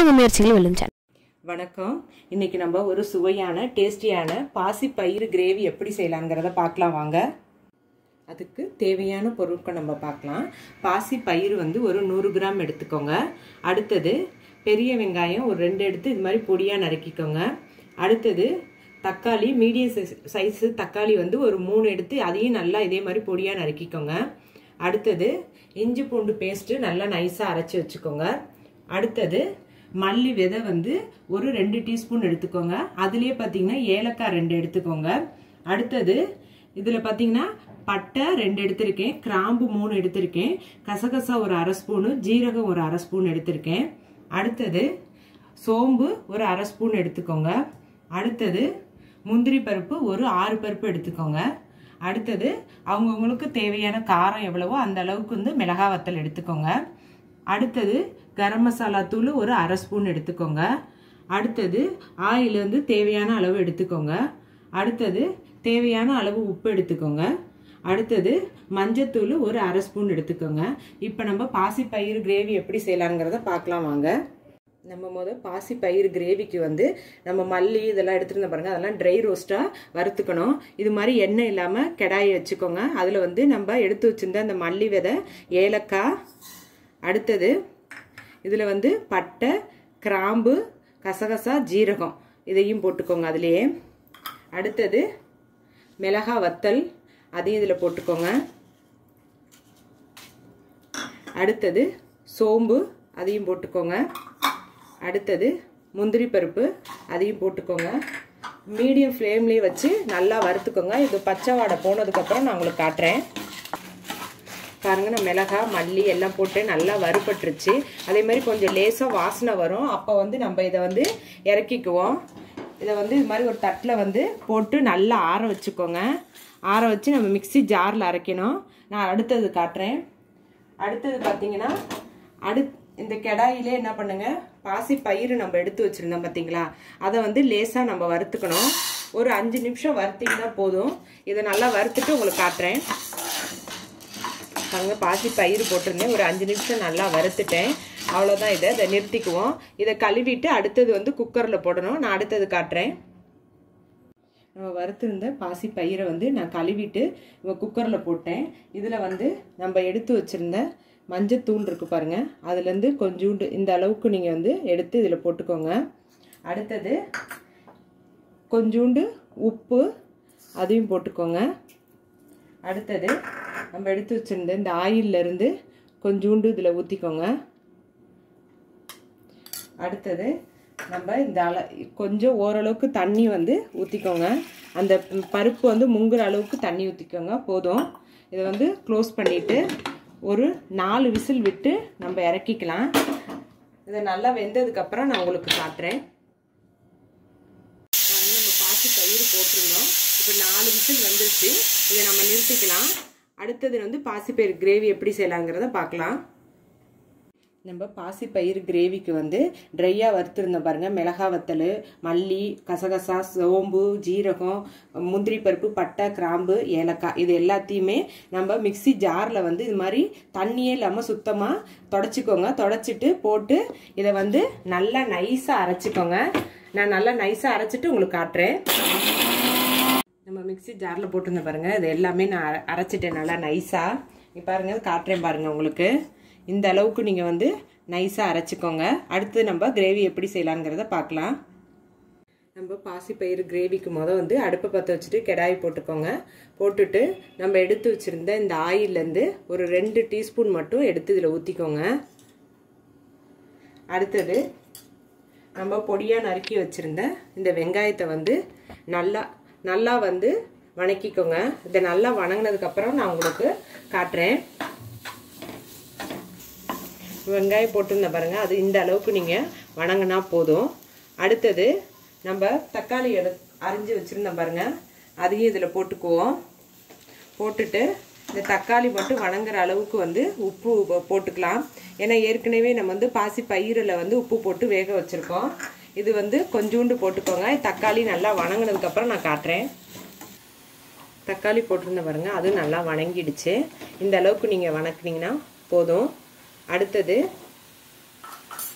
உங்கள் முயற்சிகள் வெல்லும் சேனல் வணக்கம் இன்னைக்கு நம்ம ஒரு சுவையான டேஸ்டியான பாசி பயிறு கிரேவி எப்படி செய்யலாங்கிறத பார்க்கலாம் வாங்க அதுக்கு தேவையான பொருட்கள் நம்ம பார்க்கலாம் பாசி பயிறு வந்து ஒரு நூறு கிராம் எடுத்துக்கோங்க அடுத்தது பெரிய வெங்காயம் ஒரு ரெண்டு எடுத்து இது மாதிரி பொடியாக நறுக்கிக்கோங்க அடுத்தது தக்காளி மீடியம் சைஸு தக்காளி வந்து ஒரு மூணு எடுத்து அதையும் நல்லா இதே மாதிரி பொடியாக நறுக்கிக்கோங்க அடுத்தது இஞ்சி பூண்டு பேஸ்ட்டு நல்லா நைஸாக அரைச்சி வச்சுக்கோங்க அடுத்தது மல்லி விதை வந்து ஒரு ரெண்டு டீஸ்பூன் எடுத்துக்கோங்க அதுலேயே பார்த்தீங்கன்னா ஏலக்காய் ரெண்டு எடுத்துக்கோங்க அடுத்தது இதில் பார்த்தீங்கன்னா பட்டை ரெண்டு எடுத்திருக்கேன் கிராம்பு மூணு எடுத்திருக்கேன் கசகசா ஒரு அரை ஸ்பூனு ஜீரகம் ஒரு அரை ஸ்பூன் எடுத்திருக்கேன் அடுத்தது சோம்பு ஒரு அரை ஸ்பூன் எடுத்துக்கோங்க அடுத்தது முந்திரி பருப்பு ஒரு ஆறு பருப்பு எடுத்துக்கோங்க அடுத்தது அவங்கவுங்களுக்கு தேவையான காரம் எவ்வளவோ அந்த அளவுக்கு வந்து மிளகா வத்தல் எடுத்துக்கோங்க அடுத்தது கரம் மசாலா தூள் ஒரு அரை ஸ்பூன் எடுத்துக்கோங்க அடுத்தது ஆயில் வந்து தேவையான அளவு எடுத்துக்கோங்க அடுத்தது தேவையான அளவு உப்பு எடுத்துக்கோங்க அடுத்தது மஞ்சத்தூள் ஒரு அரை ஸ்பூன் எடுத்துக்கோங்க இப்போ நம்ம பாசி பயிர் கிரேவி எப்படி செய்யலாங்கிறத பார்க்கலாம் வாங்க நம்ம முத பாசி பயிர் கிரேவிக்கு வந்து நம்ம மல்லி இதெல்லாம் எடுத்துருந்த பாருங்க அதெல்லாம் ட்ரை ரோஸ்ட்டாக வறுத்துக்கணும் இது மாதிரி எண்ணெய் இல்லாமல் கெடாயை வச்சுக்கோங்க அதில் வந்து நம்ம எடுத்து வச்சிருந்த அந்த மல்லி விதை ஏலக்காய் அடுத்தது இதில் வந்து பட்டை கிராம்பு கசகசா ஜீரகம் இதையும் போட்டுக்கோங்க அதுலேயே அடுத்தது மிளகா வத்தல் அதையும் இதில் போட்டுக்கோங்க அடுத்தது சோம்பு அதையும் போட்டுக்கோங்க அடுத்தது முந்திரி பருப்பு அதையும் போட்டுக்கோங்க மீடியம் ஃப்ளேம்லேயே வச்சு நல்லா வறுத்துக்கோங்க இது பச்சை வாடை போனதுக்கப்புறம் நான் உங்களுக்கு காட்டுறேன் பாருங்க நான் மிளகா மல்லி எல்லாம் போட்டு நல்லா வறுபட்டுருச்சு அதே மாதிரி கொஞ்சம் லேசாக வாசனை வரும் அப்போ வந்து நம்ம இதை வந்து இறக்கிக்குவோம் இதை வந்து இது மாதிரி ஒரு தட்டில் வந்து போட்டு நல்லா ஆற வச்சுக்கோங்க ஆற வச்சு நம்ம மிக்சி ஜாரில் அரைக்கணும் நான் அடுத்தது காட்டுறேன் அடுத்தது பார்த்தீங்கன்னா அடு இந்த கெடாயிலே என்ன பண்ணுங்க பாசி பயிறு நம்ம எடுத்து வச்சுருந்தோம் பார்த்தீங்களா அதை வந்து லேசாக நம்ம வறுத்துக்கணும் ஒரு அஞ்சு நிமிஷம் வறுத்திங்கன்னா போதும் இதை நல்லா வறுத்துட்டு உங்களுக்கு காட்டுறேன் பாருங்க பாசி பயிறு போட்டிருந்தேன் ஒரு அஞ்சு நிமிஷம் நல்லா வறுத்துட்டேன் அவ்வளோதான் இதை இதை நிறுத்திக்குவோம் இதை கழுவிட்டு அடுத்தது வந்து குக்கரில் போடணும் நான் அடுத்தது காட்டுறேன் நம்ம வறுத்திருந்த பாசி பயிரை வந்து நான் கழுவிட்டு குக்கரில் போட்டேன் இதில் வந்து நம்ம எடுத்து வச்சுருந்த மஞ்சத்தூள் இருக்குது பாருங்கள் அதுலேருந்து கொஞ்சோண்டு இந்த அளவுக்கு நீங்கள் வந்து எடுத்து இதில் போட்டுக்கோங்க அடுத்தது கொஞ்சோண்டு உப்பு அதையும் போட்டுக்கோங்க அடுத்தது நம்ம எடுத்து வச்சுருந்த இந்த ஆயிலிருந்து கொஞ்சோண்டு இதில் ஊற்றிக்கோங்க அடுத்தது நம்ம இந்த அள கொஞ்சம் ஓரளவுக்கு தண்ணி வந்து ஊற்றிக்கோங்க அந்த பருப்பு வந்து முங்குற அளவுக்கு தண்ணி ஊற்றிக்கோங்க போதும் இதை வந்து க்ளோஸ் பண்ணிவிட்டு ஒரு நாலு விசில் விட்டு நம்ம இறக்கிக்கலாம் இதை நல்லா வெந்ததுக்கப்புறம் நான் உங்களுக்கு காட்டுறேன் நம்ம பாசி பயிர் போட்டிருந்தோம் இப்போ நாலு விசில் வந்துருச்சு இதை நம்ம நிறுத்திக்கலாம் அடுத்தது வந்து பாசிப்பயிர் கிரேவி எப்படி செய்யலாங்கிறத பார்க்கலாம் நம்ம பாசிப்பயிர் கிரேவிக்கு வந்து ட்ரையாக வறுத்துருந்தோம் பாருங்கள் மிளகா வத்தல் மல்லி கசகசா சோம்பு ஜீரகம் முந்திரி பருப்பு பட்டை கிராம்பு ஏலக்காய் இது எல்லாத்தையுமே நம்ம மிக்சி ஜாரில் வந்து இது மாதிரி தண்ணியே இல்லாமல் சுத்தமாக தொடச்சிக்கோங்க தொடச்சிட்டு போட்டு இதை வந்து நல்லா நைஸாக அரைச்சிக்கோங்க நான் நல்லா நைஸாக அரைச்சிட்டு உங்களுக்கு காட்டுறேன் நம்ம மிக்சி ஜாரில் போட்டிருந்தேன் பாருங்கள் இது எல்லாமே நான் அரைச்சிட்டேன் நல்லா நைஸாக இப்போ பாருங்கள் காட்டுறேன் பாருங்கள் உங்களுக்கு இந்த அளவுக்கு நீங்கள் வந்து நைஸாக அரைச்சிக்கோங்க அடுத்து நம்ம கிரேவி எப்படி செய்யலாங்கிறத பார்க்கலாம் நம்ம பாசிப்பயிறு கிரேவிக்கு மொதல் வந்து அடுப்பை பற்ற வச்சுட்டு கெடாய் போட்டுக்கோங்க போட்டுட்டு நம்ம எடுத்து வச்சுருந்த இந்த ஆயிலேருந்து ஒரு ரெண்டு டீஸ்பூன் மட்டும் எடுத்து இதில் ஊற்றிக்கோங்க அடுத்தது நம்ம பொடியாக நறுக்கி வச்சுருந்த இந்த வெங்காயத்தை வந்து நல்லா நல்லா வந்து வணக்கிக்கோங்க இதை நல்லா வணங்கினதுக்கப்புறம் நான் உங்களுக்கு காட்டுறேன் வெங்காயம் போட்டிருந்தேன் பாருங்கள் அது இந்த அளவுக்கு நீங்கள் வணங்கினா போதும் அடுத்தது நம்ம தக்காளி எடு அரிஞ்சு வச்சுருந்தோம் பாருங்கள் அதையும் இதில் போட்டுக்குவோம் போட்டுட்டு இந்த தக்காளி மட்டும் வணங்குற அளவுக்கு வந்து உப்பு போட்டுக்கலாம் ஏன்னா ஏற்கனவே நம்ம வந்து பாசி பயிரில் வந்து உப்பு போட்டு வேக வச்சுருக்கோம் இது வந்து கொஞ்சோண்டு போட்டுக்கோங்க தக்காளி நல்லா வணங்கினதுக்கப்புறம் நான் காட்டுறேன் தக்காளி போட்டிருந்த பாருங்க அது நல்லா வணங்கிடுச்சு இந்த அளவுக்கு நீங்கள் வணக்குனீங்கன்னா போதும் அடுத்தது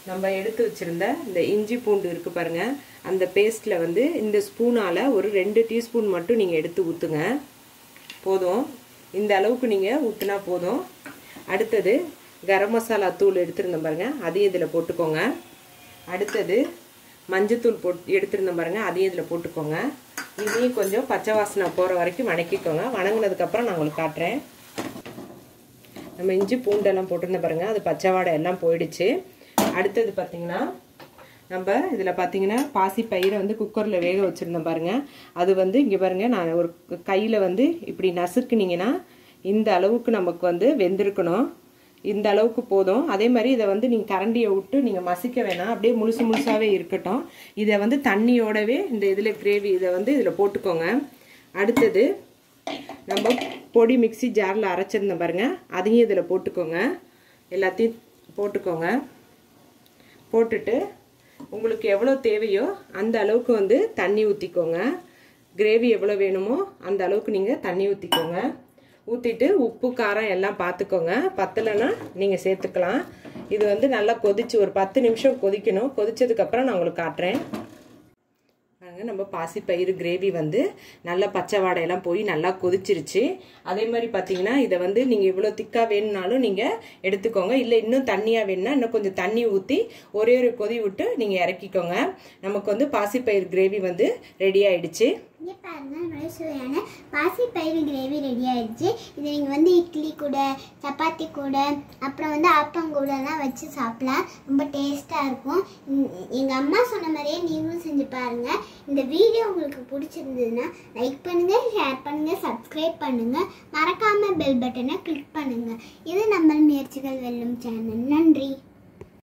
நம்ம எடுத்து வச்சுருந்த இந்த இஞ்சி பூண்டு இருக்குது பாருங்கள் அந்த பேஸ்ட்டில் வந்து இந்த ஸ்பூனால் ஒரு ரெண்டு டீஸ்பூன் மட்டும் நீங்கள் எடுத்து ஊற்றுங்க போதும் இந்த அளவுக்கு நீங்கள் ஊற்றினா போதும் அடுத்தது கரம் மசாலா தூள் எடுத்துருந்தேன் பாருங்கள் அதையும் இதில் போட்டுக்கோங்க அடுத்தது மஞ்சத்தூள் போட்டு எடுத்துருந்தேன் பாருங்கள் அதையும் இதில் போட்டுக்கோங்க இதையும் கொஞ்சம் பச்சை வாசனை போகிற வரைக்கும் வணக்கிக்கோங்க வணங்கினதுக்கப்புறம் நான் உங்களுக்கு காட்டுறேன் நம்ம இஞ்சி பூண்டெல்லாம் போட்டிருந்தேன் பாருங்கள் அது பச்சை வாடை எல்லாம் போயிடுச்சு அடுத்தது பார்த்திங்கன்னா நம்ம இதில் பார்த்தீங்கன்னா பாசி பயிரை வந்து குக்கரில் வேக வச்சுருந்தோம் பாருங்கள் அது வந்து இங்கே பாருங்கள் நான் ஒரு கையில் வந்து இப்படி நசுக்குனிங்கன்னா இந்த அளவுக்கு நமக்கு வந்து வெந்திருக்கணும் இந்த அளவுக்கு போதும் அதே மாதிரி இதை வந்து நீங்கள் கரண்டியை விட்டு நீங்கள் மசிக்க வேணாம் அப்படியே முழுசு முழுசாகவே இருக்கட்டும் இதை வந்து தண்ணியோடவே இந்த இதில் கிரேவி இதை வந்து இதில் போட்டுக்கோங்க அடுத்தது நம்ம பொடி மிக்சி ஜாரில் அரைச்சிருந்தோம் பாருங்கள் அதையும் இதில் போட்டுக்கோங்க எல்லாத்தையும் போட்டுக்கோங்க போட்டுட்டு உங்களுக்கு எவ்வளோ தேவையோ அந்த அளவுக்கு வந்து தண்ணி ஊற்றிக்கோங்க கிரேவி எவ்வளோ வேணுமோ அந்த அளவுக்கு நீங்கள் தண்ணி ஊற்றிக்கோங்க ஊற்றிட்டு உப்பு காரம் எல்லாம் பார்த்துக்கோங்க பத்தலைன்னா நீங்கள் சேர்த்துக்கலாம் இது வந்து நல்லா கொதிச்சு ஒரு பத்து நிமிஷம் கொதிக்கணும் கொதிச்சதுக்கப்புறம் நான் உங்களுக்கு காட்டுறேன் பாருங்க நம்ம பாசிப்பயிறு கிரேவி வந்து நல்லா பச்சை வாடையெல்லாம் போய் நல்லா கொதிச்சிருச்சு அதே மாதிரி பார்த்தீங்கன்னா இதை வந்து நீங்கள் இவ்வளோ திக்காக வேணும்னாலும் நீங்கள் எடுத்துக்கோங்க இல்லை இன்னும் தண்ணியாக வேணும்னா இன்னும் கொஞ்சம் தண்ணி ஊற்றி ஒரே ஒரு கொதி விட்டு நீங்கள் இறக்கிக்கோங்க நமக்கு வந்து பாசிப்பயிறு கிரேவி வந்து ரெடி ஆயிடுச்சு இங்கே பாருங்க நம்மளோட சுவையான பாசி பயிறு கிரேவி ரெடி ஆயிடுச்சு இது நீங்கள் வந்து இட்லி கூட சப்பாத்தி கூட அப்புறம் வந்து ஆப்பம் கூடலாம் வச்சு சாப்பிடலாம் ரொம்ப டேஸ்ட்டாக இருக்கும் எங்கள் அம்மா சொன்ன மாதிரியே நீங்களும் செஞ்சு பாருங்கள் இந்த வீடியோ உங்களுக்கு பிடிச்சிருந்ததுன்னா லைக் பண்ணுங்கள் ஷேர் பண்ணுங்கள் சப்ஸ்கிரைப் பண்ணுங்கள் மறக்காமல் பெல் பட்டனை கிளிக் பண்ணுங்கள் இது நம்ம முயற்சிகள் வெல்லும் சேனல் நன்றி